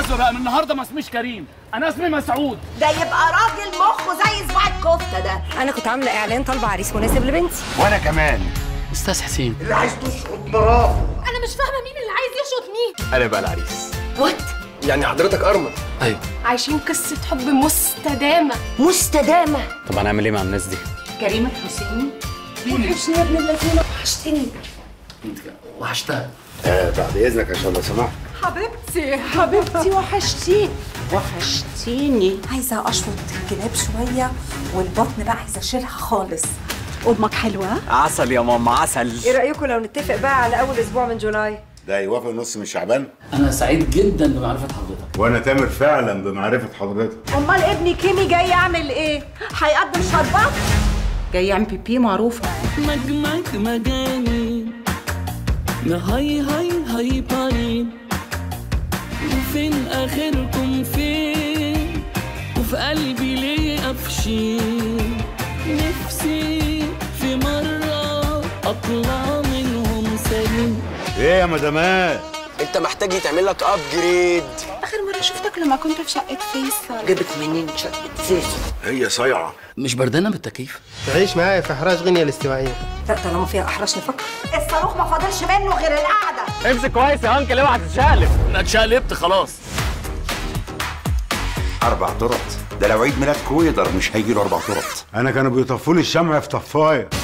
مؤاخذه بقى من النهارده ما اسميش كريم انا اسمي مسعود ده يبقى راجل مخه زي صباع الكفته ده انا كنت عامله اعلان طالبه عريس مناسب لبنتي وانا كمان استاذ حسين اللي عايز تشقط مراه انا مش فاهمه مين اللي عايز يشقط مين انا بقى العريس وات يعني حضرتك ارمل ايوه عايشين قصه حب مستدامه مستدامه طب هنعمل ايه مع الناس دي كريم الحسيني وحشني يا ابن الذين وحشتني وحشتها آه بعد اذنك عشان لو سمحت حبيبتي حبيبتي وحشتيني وحشتيني عايزه اشفط الجلاب شويه والبطن بقى عايزه اشيلها خالص امك حلوه عسل يا ماما عسل ايه رايكم لو نتفق بقى على اول اسبوع من جولاي ده يوافق نص من شعبان انا سعيد جدا بمعرفه حضرتك وانا تامر فعلا بمعرفه حضرتك امال ابني كيمي جاي يعمل ايه هيقدم شربات جاي يعمل بيبي معروفه مجمج مجانين هاي هاي هاي بارين وفين اخركم فين وفي قلبي ليه قفشين نفسي في مرة اطلع منهم سليم ايه يا مدامات انت محتاج يتعمل لك ابجريد اخر مره شفتك لما كنت في شقه فيصل جبت منين شقه فيصل هي صايعه مش بردانه بالتكييف تعيش معايا في احراج غينيا الاستوائيه لا طالما فيها احراش نفكر الصاروخ ما فاضلش منه غير القعده امسك كويس يا انكل اوعى تتشقلب انا اتشقلبت خلاص اربع طرط ده لو عيد ميلاد كويدر مش هيجي له اربع طرط انا كانوا بيطفوا لي الشمع في طفايه